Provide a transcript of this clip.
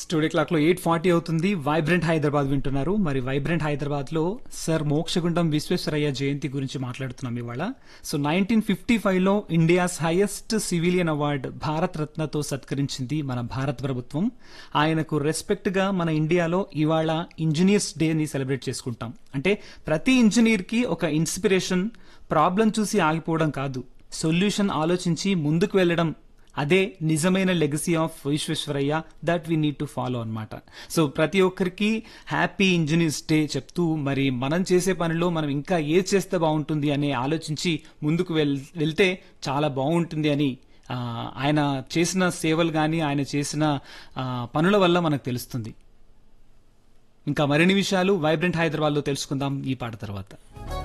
studio clock లో eight forty అవుతుంది vibrant Hyderabad వింటున్నారు మరి వైబ్రెంట్ హైదరాబాద్ లో సర్ మోక్షగుండం విశ్వేశ్వరయ్య జయంతి గురించి మాట్లాడుతున్నాం ఇవాళ సో నైన్టీన్ ఫిఫ్టీ ఫైవ్ లో India's highest civilian award Bharat రత్నతో సత్కరించింది మన భారత ప్రభుత్వం ఆయనకు రెస్పెక్ట్ గా మన ఇండియాలో ఇవాళ ఇంజనీర్స్ డే ని సెలబ్రేట్ చేసుకుంటాం అంటే ప్రతి ఇంజనీర్ కి ఒక ఇన్స్పిరేషన్ ప్రాబ్లం చూసి ఆగిపోవడం కాదు సొల్యూషన్ ఆలోచించి ముందుకు వెళ్ళడం అదే నిజమైన legacy of Visvesvaraya that we need to follow అన్నమాట సో ప్రతి ఒక్కరికి హ్యాపీ ఇంజనీర్స్ డే చెప్తూ మరి మనం చేసే పనిలో మనం ఇంకా ఏది చేస్తే బాగుంటుంది అని ఆలోచించి ముందుకు వెల్ వెళ్తే చాలా బాగుంటుంది అని ఆ, ఆయన చేసిన సేవలు కానీ ఆయన చేసిన ఆ, పనుల వల్ల మనకు తెలుస్తుంది ఇంకా మరిన్ని విషయాలు వైబ్రెంట్ హైదరాబాద్లో తెలుసుకుందాం ఈ పాట తర్వాత